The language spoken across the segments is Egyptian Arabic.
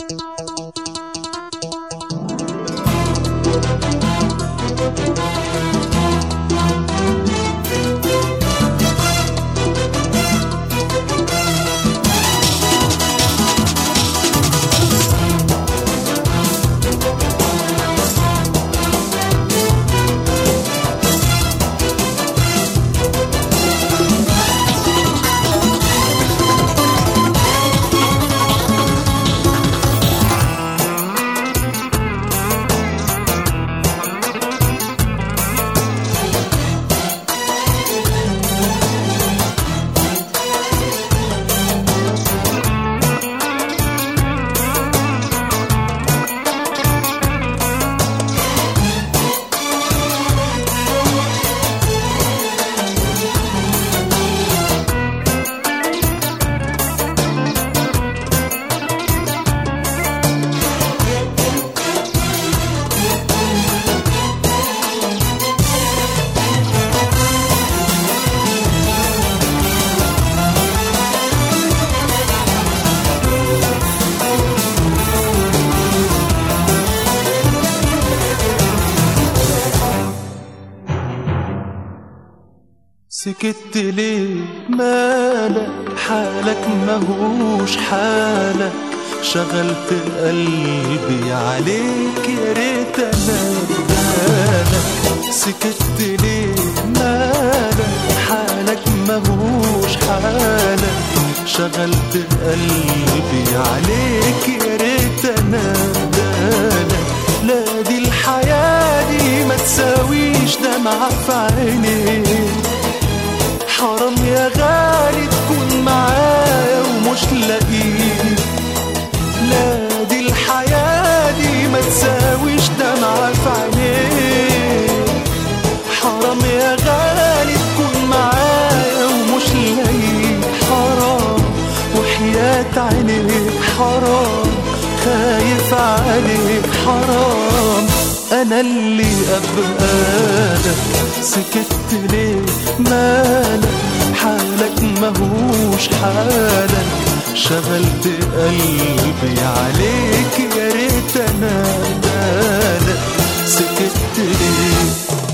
سكت ليه مالك حالك مهوش حالك شغلت قلبي عليك يا ريت انا بدالك سكت ليه مالك حالك مهوش حالك شغلت قلبي عليك يا ريت انا بدالك لا دي الحياة دي ما تساويش دمعة في عينيك حرام يا غالي تكون معايا ومش لاقيك لا دي الحياة دي ما تساويش دمعة في عينيك حرام يا غالي تكون معايا ومش لاقيك حرام وحياة عينيك حرام خايف عليك حرام انا اللي ابقالك سكت ليه مالك حالك مهوش حالك شغلت قلبي عليك يا ريت انا بالك سكت ليه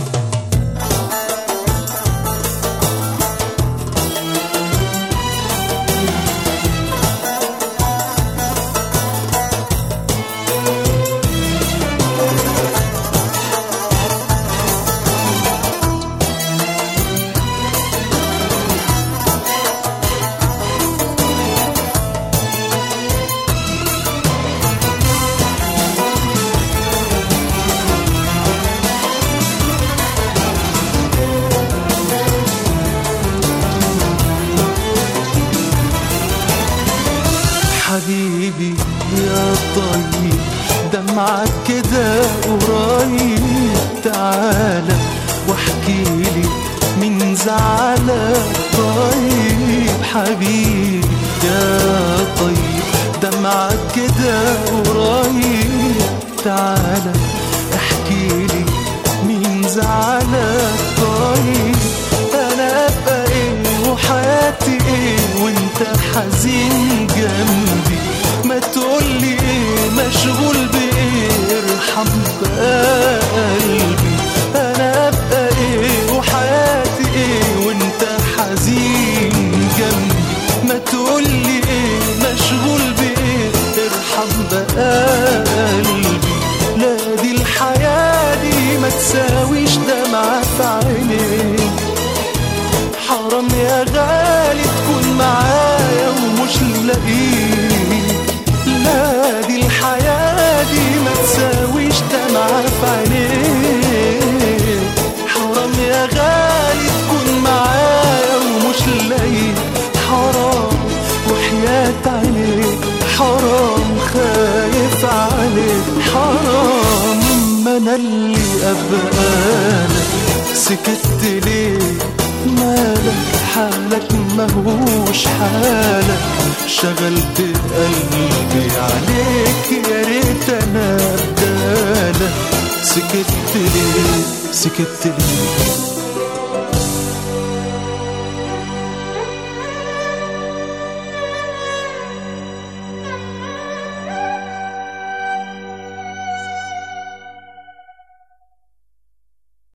حبيبي يا طيب دمعك كده قريب تعالى واحكي لي من زعلك طيب حبيبي يا طيب دمعك كده قريب تعالى احكي لي من زعلك طيب انا ابقى ايه وحياتي ايه وانت حزين جنبي ما تقولي ايه مشغول بايه ارحم بقى قلبي انا ابقى ايه وحياتي ايه وانت حزين جنبي ما تقولي ايه مشغول بايه ارحم بقى قلبي لا دي الحياة دي ما تساويش دمعة في عينيك حرام يا غالي تكون معايا ومش لاقيك لا دي الحياة دي ما تساويش دمعة في عينيك حرام يا غالي تكون معايا ومش لاقيك حرام وحياة عينيك حرام خايف عليك حرام ما انا اللي ابقالك سكت ليه مالك حالك مهوش حالك شغلت قلبي عليك يا ريت انا بدالك سكت ليه سكت ليه